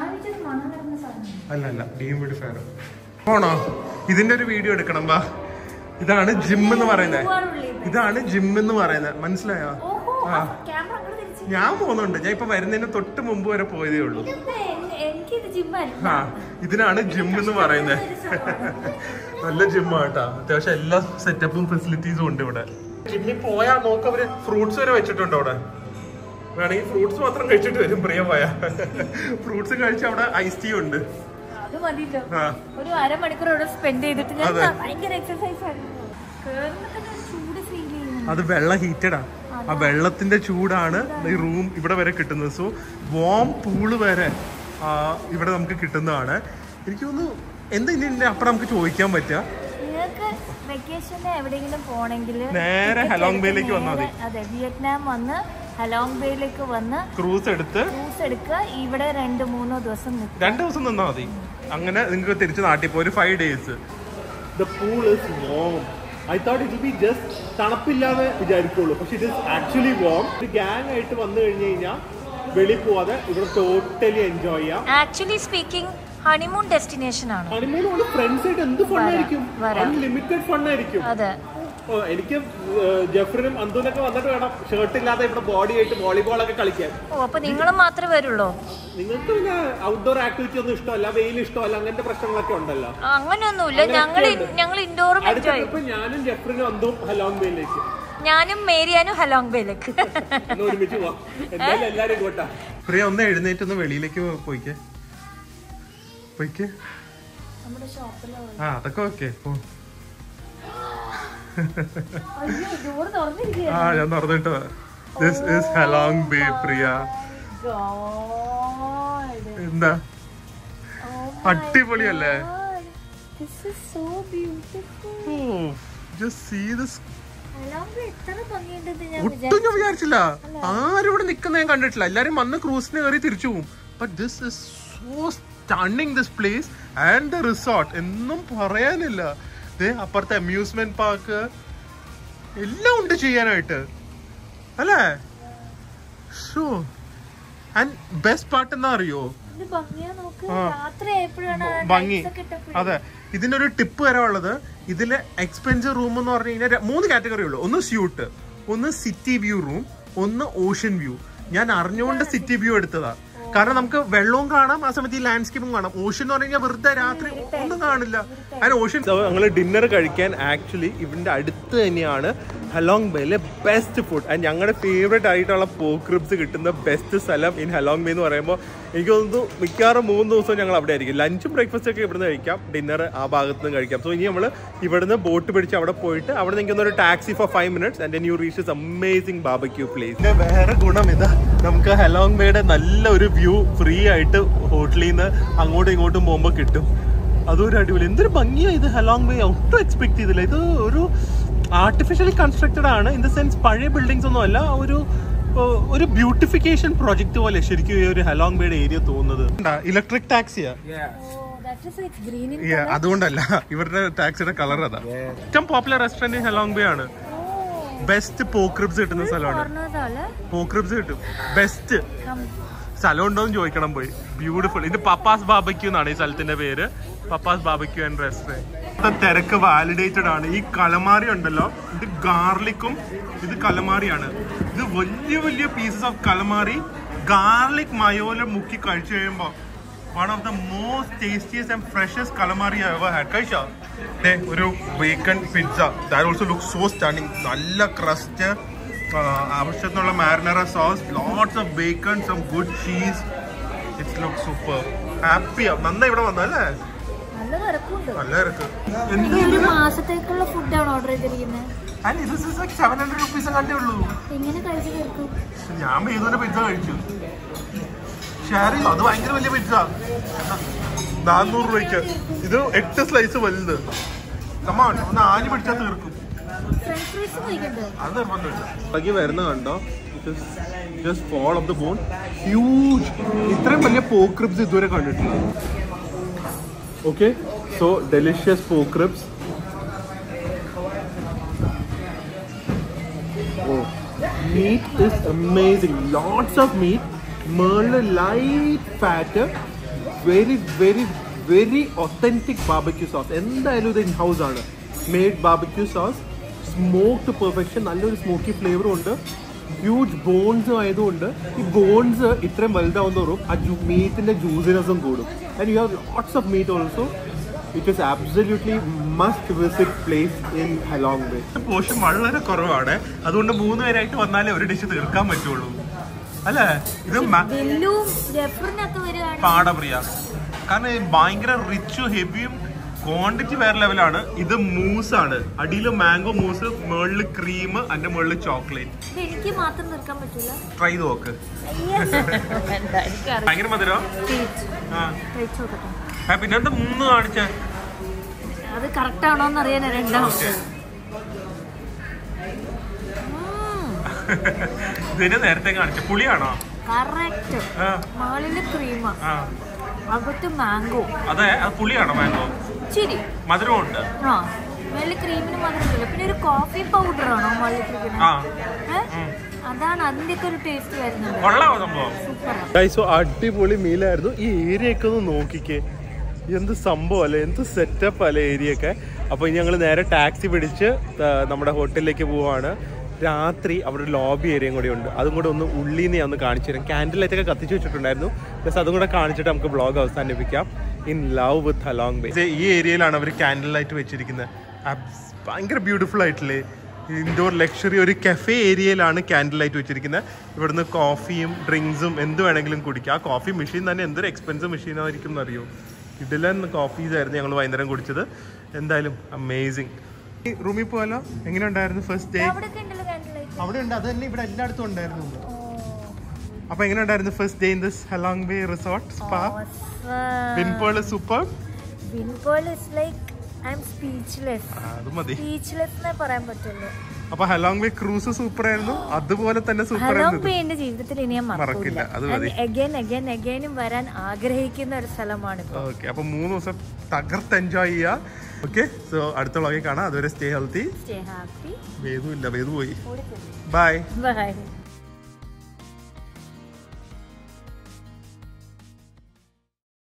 അല്ല അല്ല ഡീഹ്യൂമിഡിഫയർ പോണോ ഇതിന്റെ ഒരു വീഡിയോ എടുക്കണം വാ ഇതാണ് ജിം എന്ന് പറയുന്നത് ഇതാണ് ജിം എന്ന് പറയുന്നത് മനസ്സിലായോ ആ ക്യാമറ അങ്ങോട്ട് തിരിച്ച് ഞാൻ പോകുന്നുണ്ട് ഞാൻ ഇപ്പൊ വരുന്നതിന് തൊട്ട് മുമ്പ് വരെ പോയതേ ഉള്ളൂ ഇതെന്താ എൻ- എനിക്കിത് ജിമ്മല്ല ആ ഇതിനാണ് ജിം എന്ന് പറയുന്നത് നല്ല ജിമ്മാട്ടാ അത്യാവശ്യം എല്ലാ സെറ്റപ്പും ഫെസിലിറ്റീസും ഉണ്ട് ഇവിടെ ജിമ്മിൽ പോയാൽ നോക്ക് അവര് ഫ്രൂട്ട്സ് വരെ വെച്ചിട്ടുണ്ട് അവിടെ വേണമെങ്കിൽ ഫ്രൂട്ട്സ് മാത്രം കഴിച്ചിട്ട് വരും പ്രിയമായ ഫ്രൂട്ട്സ് കഴിച്ച് അവിടെ ഐസ് ടീ ഉണ്ട് അത് മതിയല്ലോ ആ ഒരു അരമണിക്കൂർ അവിടെ സ്പെൻഡ് ചെയ്തിട്ട് ഞാൻ അതെ. ഭയങ്കര എക്സസൈസ് ആയിരുന്നു കേറുമ്പോ തന്നെ ഒരു ചൂട് ഫീൽ ചെയ്യുന്നു അത് വെള്ള ഹീറ്റഡാ ആ വെള്ളത്തിന്റെ ചൂടാണ് ഈ റൂം ഇവിടെ വരെ കിട്ടുന്നത് സോ വോം പൂള് വരെ ആ, ഇവിടെ നമുക്ക് കിട്ടുന്നതാണ് എനിക്ക് തോന്നുന്നു എന്താ ഇനി ഇതിന്റെ അപ്പുറം നമുക്ക് ചോദിക്കാൻ പറ്റുക നിങ്ങൾക്ക് വെക്കേഷന് എവിടെയെങ്കിലും പോണെങ്കിൽ നേരെ ഹലോങ് ബേയിലേക്ക് വന്നാൽ മതി അതെ വിയറ്റ്നാം വന്ന് ഹലോങ് ബേയിലേക്ക് വന്ന് ക്രൂസ് എടുത്ത് ക്രൂസ് എടുക്കുക ഇവിടെ രണ്ട് മൂന്നോ ദിവസം നിൽക്കുക രണ്ട് ദിവസം നിന്നാ മതി അങ്ങനെ നിങ്ങൾക്ക് തിരിച്ച് നാട്ടിൽ പോയി ഒരു five days the pool is warm I thought it be just തണുപ്പില്ലാതെ വിചാരിക്കുള്ളൂ പക്ഷെ ഇറ്റ് ഇസ് ആക്ച്വലി വോം ഒരു ഗ്യാങ് ആയിട്ട് വന്നു കഴിഞ്ഞു കഴിഞ്ഞാൽ വെളിയിൽ പോവാതെ ഇവിടെ ടോട്ടലി എൻജോയ് ചെയ്യാം ആക്ച്വലി സ്പീക്കിംഗ് ഹണിമൂൺ ഡെസ്റ്റിനേഷൻ ആണ് ഹണിമൂൺ കൊണ്ട് ഫ്രണ്ട്സ് ആയിട്ട് എന്ത് ഫണ്ണായിരിക്കും വരാം. അൺലിമിറ്റഡ് ഫണ്ണായിരിക്കും അതെ ഓ, എനിക്ക് ഏഹ്, ജെഫ്രിനും അന്തൂനൊക്കെ വന്നിട്ട് വേണം ഷർട്ട് ഇല്ലാതെ ഇവിടെ ബോഡി ആയിട്ട് വോളിബോൾ ഒക്കെ കളിക്കാൻ ഓ അപ്പൊ നിങ്ങളും മാത്രമേ വരുള്ളൂ നിങ്ങൾക്ക് പിന്നെ ഔട്ട്ഡോർ ആക്ടിവിറ്റി ഒന്നും ഇഷ്ടമല്ല വെയിൽ ഇഷ്ടമല്ല അങ്ങനത്തെ പ്രശ്നങ്ങളൊക്കെ ഉണ്ടല്ലോ അങ്ങനെയൊന്നുമില്ല ഞങ്ങൾ ഞങ്ങൾ ഇൻഡോറും അടുത്ത എൻജോയ് ട്രിപ്പ് ഞാനും ജെഫ്രിനും അന്തും ഹലോങ് ബേയിലേക്ക് ഞാനും മേരിയാനും ഹലോങ് ബേയിലേക്ക് ഒന്ന് ഒരുമിച്ച് പോവാം എന്തായാലും എല്ലാരും ഇങ്ങോട്ടാ പ്രിയ ഒന്ന് എഴുന്നേറ്റ് ഒന്ന് വെളിയിലേക്ക് പോയിക്കേ പോയിക്കേ നമ്മുടെ ഷോപ്പിലോ ആ അതൊക്കെ ഓക്കെ അയ്യോ ഡോർ തുറന്നിരിക്കുക ആ ഞാൻ നടന്നിട്ട് this is Halong Bay Priya എന്താ അടിപൊളിയല്ലേ this is so beautiful just see this Halong Bay എത്ര ഭംഗിയുണ്ടെന്ന് ഞാൻ ഒട്ടും ഞാൻ വിചാരിച്ചില്ല ആരും ഇവിടെ നിൽക്കുന്ന ഞാൻ കണ്ടിട്ടില്ല എല്ലാരും വന്ന് ക്രൂസിന് കയറി തിരിച്ചു പോകും but this is so stunning this place and the resort എന്നും പറയാനില്ല ദേ അപ്പുറത്തെ അമ്യൂസ്മെന്റ് പാർക്ക് എല്ലാം ഉണ്ട് ചെയ്യാനായിട്ട് അല്ലേ ഷോ ആൻഡ് ബെസ്റ്റ് പാർട്ട് എന്താ അറിയോ ഇത് ഭംഗിയാ നോക്ക് ആ. രാത്രി ആയപ്പോഴാണ് ആ ഭംഗി lights ഒക്കെ ഇട്ടപ്പോഴേ. അതെ ഇതിന്റെ ഒരു ടിപ്പ് വരെ ഉള്ളത് ഇതിലെ എക്സ്പെൻസീവ് റൂം എന്ന് പറഞ്ഞു കഴിഞ്ഞാൽ ര- മൂന്ന് കാറ്റഗറി ഉള്ളൂ ഒന്ന് സ്യൂട്ട് ഒന്ന് സിറ്റി വ്യൂ റൂം ഒന്ന് ഓഷ്യൻ വ്യൂ ഞാൻ അറിഞ്ഞുകൊണ്ട് സിറ്റി വ്യൂ എടുത്തതാ കാരണം നമുക്ക് വെള്ളവും കാണാം ആ സമയത്ത് ഈ ലാൻഡ്സ്കേപ്പും കാണാം ഓഷ്യൻ എന്ന് പറഞ്ഞു കഴിഞ്ഞാൽ വെറുതെ രാത്രി ഒന്നും കാണില്ല അതിന് ഓഷ്യൻ ഞങ്ങൾ ഡിന്നർ കഴിക്കാൻ ആക്ച്വലി ഇതിന്റെ അടുത്ത് തന്നെയാണ് ഹലോങ് ബേയിലെ ബെസ്റ്റ് ഫുഡ് ആൻഡ് ഞങ്ങളുടെ ഫേവറേറ്റ് ആയിട്ടുള്ള പോക്ക് റിബ്സ് കിട്ടുന്ന ബെസ്റ്റ് സ്ഥലം ഇൻ ഹലോങ് ബേ എന്ന് പറയുമ്പോൾ എനിക്ക് തോന്നുന്നു മിക്കവാറും മൂന്ന് ദിവസവും ഞങ്ങൾ അവിടെ ആയിരിക്കും ലഞ്ചും ബ്രേക്ക്ഫാസ്റ്റ് ഒക്കെ ഇവിടുന്ന് കഴിക്കാം ഡിന്നർ ആ ഭാഗത്ത് നിന്ന് കഴിക്കാം സോ ഇനി നമ്മൾ ഇവിടുന്ന് ബോട്ട് പിടിച്ച് അവിടെ പോയിട്ട് അവിടെ നിൽക്കുന്ന ഒരു taxi four five minutes and you reach amazing barbecue place വേറെ ഗുണം ഇതാ നമുക്ക് ഹലോങ് ബേയുടെ നല്ല ഒരു വ്യൂ ഫ്രീ ആയിട്ട് ഹോട്ടലിൽ നിന്ന് അങ്ങോട്ടും ഇങ്ങോട്ടും പോകുമ്പോൾ കിട്ടും അതൊരു അടിപൊളി എന്തൊരു ഭംഗിയാണ് ഇത് ഹലോങ് ബേ ഒട്ടും എക്സ്പെക്ട് ചെയ്തില്ല ഇത് ഒരു ആർട്ടിഫിഷ്യലി കൺസ്ട്രക്റ്റഡ് ആണ് ഇൻ ദ സെൻസ് പഴയ ബിൽഡിങ്സ് ഒന്നും അല്ല ഒരു ഓ, ഒരു ബ്യൂട്ടിഫിക്കേഷൻ പ്രോജക്റ്റ് പോലെ ശരിക്കും ഈ ഒരു ഹലോങ് ബേയുടെ ഏരിയ തോന്നുന്നത് ഇലക്ട്രിക് ടാക്സിയാ ഓ that is it's green in അതുകൊണ്ടല്ല ഇവരുടെ ടാക്സിയുടെ കളർ അതാ ഏറ്റവും പോപ്പുലർ റെസ്റ്റോറന്റ് ഹലോങ് ബേ ആണ് ബെസ്റ്റ് പോക്രിബ്സ് കിട്ടുന്ന സ്ഥലമാണ് corners ആണ് പോക്രിബ്സ് കിട്ടും ബെസ്റ്റ് സ്ഥലം ഉണ്ടോന്ന് ചോദിക്കണം പോയി ബ്യൂട്ടിഫുൾ ഇത് പപ്പാസ് ബാബക്യൂ എന്നാണ് ഈ സ്ഥലത്തിന്റെ പേര് പപ്പാസ് ബാബക്യൂ ആൻഡ് റെസ്റ്റോറൻറ്റ് തിരക്ക് വാലിഡേറ്റഡ് ആണ് ഈ കലമാറി ഉണ്ടല്ലോ ഇത് ഗാർലിക്കും ഇത് കലമാറിയാണ് ഇത് വലിയ വലിയ പീസസ് ഓഫ് കലമാറി ഗാർലിക് മയോല മുക്കി കഴിച്ചു കഴിയുമ്പോ one of the most tastiest and freshest calamari ever had കഴിച്ചോ ദേ, ഒരു bacon pizza that also look so standing നല്ല ക്രസ്റ്റ് ആവശ്യത്തിനുള്ള marinara sauce lots of bacon some good cheese it's look super ഹാപ്പിയാ നന്നായി ഇവിടെ വന്നല്ലേ നല്ല തിരക്കുണ്ട് നല്ല ഇറക്ക് ഈ ഒരു മാസത്തേക്കുള്ള ഫുഡാണ് ഓർഡർ ചെയ്തിരിക്കുന്നത് ആൻഡ് ഇത് സെവൻ ഹൺഡ്രഡ് റുപ്പീസ് കണ്ടേ ഉള്ളൂ എങ്ങനെ കഴിച്ചു തീർക്കും ഞാൻ മേതുവിന്റെ പിസ്സ കഴിച്ചു ഷെയർ ചെയ്തു അത് ഭയങ്കര വലിയ പിസ്സ നാനൂറ് രൂപയ്ക്ക് ഇത് എട്ട് സ്ലൈസ് വലുത് കമാൺ ഒന്ന് ആഞ്ഞു പിടിച്ചാൽ തീർക്കും ഫ്രഞ്ച് ഫ്രൈസ് കഴിക്കണ്ടേ അത് നിർബന്ധമില്ല ബാക്കി വരുന്ന കണ്ടോ just fall off the bone huge ഇത്രയും വലിയ പോക്രിബ്സ് ഇതുവരെ കണ്ടിട്ടില്ല okay so delicious pork ribs meat is amazing lots of meat മേളിൽ light fat very very very authentic barbecue sauce എന്തായാലും ഇത് ഇൻ ഹൗസ് ആണ് made barbecue sauce smoked perfection നല്ലൊരു smoky ഫ്ലേവറും ഉണ്ട് ഹ്യൂജ് ബോൺസ് ആയതുകൊണ്ട് ഈ ബോൺസ് ഇത്രയും വലുതാവും തോറും ആ മീറ്റിന്റെ ജ്യൂസിനെസ്സും കൂടും and you have lots of meat also it is absolutely must visit place in Halong Bay portion വളരെ കുറവാണ് അതുകൊണ്ട് മൂന്ന് പേരായിട്ട് വന്നാലേ ഒരു ഡിഷ് തീർക്കാൻ പറ്റുള്ളൂ അല്ലേ ഇത് മ- വെല്ലും ജഫറിനൊക്കെ വരികയാണെങ്കിൽ പാടപ്രിയ കാരണം ഇത് ഭയങ്കര റിച്ചും ഹെവിയും ക്വാണ്ടിറ്റി വേറെ ലെവലാണ് ഇത് മൂസ് ആണ് അടിയിൽ മാംഗോ മൂസ് മുകളിൽ ക്രീം അതിന്റെ മുകളിൽ ചോക്ലേറ്റ് ഇത് എനിക്ക് മാത്രം തീർക്കാൻ പറ്റില്ല ട്രൈ ചെയ്ത് നോക്ക് എനിക്കറിയാം ഭയങ്കര മധുരം ആ കഴിച്ചു നോക്കട്ടെ ആ, പിന്നെ എന്താ മൂന്ന് കാണിച്ചേ അത് കറക്റ്റ് ആണോ എന്ന് അറിയാൻ രണ്ടാമത്തെ ഇതിന് നേരത്തെ കാണിച്ച പുളിയാണോ കറക്റ്റ് ആ മാളില് ക്രീമാ ആ അകത്ത് മാംഗോ അതെ അത് പുളിയാണോ മാംഗോ ശരി മധുരമുണ്ട് ആ മേളില് ക്രീമിന് മാത്രമല്ല പിന്നെ ഒരു കോഫി പൗഡർ ആണോ മാളിൽ ആ അതാണ് അതിന്റെ ഒക്കെ ഒരു ടേസ്റ്റ് വരുന്നത് കൊള്ളാമോ സംഭവം സൂപ്പറാ സോ അടിപൊളി മീലായിരുന്നു ഈ ഏരിയ ഒക്കെ ഒന്ന് നോക്കിക്കേ എന്ത് സംഭവം അല്ലേ എന്ത് സെറ്റപ്പ് അല്ലേ ഏരിയ ഒക്കെ അപ്പോൾ ഇനി ഞങ്ങൾ നേരെ ടാക്സി പിടിച്ച് ആ, നമ്മുടെ ഹോട്ടലിലേക്ക് പോവാണ് രാത്രി അവിടെ ഒരു ലോബി ഏരിയയും കൂടി ഉണ്ട് അതും കൂടെ ഒന്ന് ഉള്ളിൽ നിന്ന് ഞാൻ ഒന്ന് കാണിച്ചു തരാം ക്യാൻഡിൽ ലൈറ്റ് ഒക്കെ കത്തിച്ച് വെച്ചിട്ടുണ്ടായിരുന്നു പ്ലസ് അതും കൂടെ കാണിച്ചിട്ട് നമുക്ക് ബ്ലോഗ് അവസാനിപ്പിക്കാം in love with Halong Bay ഈ ഏരിയയിലാണ് അവർ ക്യാൻഡിൽ ലൈറ്റ് വെച്ചിരിക്കുന്നത് അബ്സ്- ഭയങ്കര ബ്യൂട്ടിഫുൾ ആയിട്ടില്ലേ ഇൻഡോർ ലക്ഷറി ഒരു കഫേ ഏരിയയിലാണ് ക്യാൻഡിൽ ലൈറ്റ് വെച്ചിരിക്കുന്നത് ഇവിടുന്ന് കോഫിയും ഡ്രിങ്ക്സും എന്ത് വേണമെങ്കിലും കുടിക്കാം ആ കോഫി മെഷീൻ തന്നെ എന്തൊരു എക്സ്പെൻസീവ് മെഷീൻ ആയിരിക്കും എന്നറിയോ ഇഡലൻ കോഫീസ് ആയിരുന്നു ഞങ്ങൾ വൈകുന്നേരം കുടിച്ചത് എന്തായാലും അമേസിങ് റൂമിൽ പോകാലോ എങ്ങനെ ഉണ്ടായിരുന്നു ഫസ്റ്റ് ഡേ അവിടെ ഉണ്ടല്ലോ candle light. അവിടെ ഉണ്ട് അത് തന്നെ ഇവിടെ എല്ലായിടത്തും ഉണ്ടായിരുന്നു അപ്പൊ എങ്ങനെ ഉണ്ടായിരുന്നു first day in this Halong Bay resort spa Awesome. വിൻപോൾ super Winpool is like I'm speechless. അത് മതി Speechless എന്നേ പറയാൻ പറ്റുള്ളൂ അപ്പൊ ഹലോങ് ബേ ക്രൂസ് സൂപ്പർ ആയിരുന്നു അതുപോലെ തന്നെ സൂപ്പർ ഹലോങ് ആയിരുന്നു ബേ എന്റെ ജീവിതത്തിൽ ഇനി ഞാൻ മറക്കില്ല, അത് മതി. അഗൈൻ അഗൈൻ അഗൈനും വരാൻ ആഗ്രഹിക്കുന്ന ഒരു സ്ഥലമാണ് ഇപ്പൊ ഓക്കെ അപ്പൊ മൂന്ന് ദിവസം തകർത്ത് എൻജോയ് ചെയ്യാ ഓക്കെ സോ അടുത്ത വ്ളോഗിൽ കാണാം അതുവരെ stay healthy stay happy Vedu ഇല്ല വേദു പോയി ബൈ ബൈ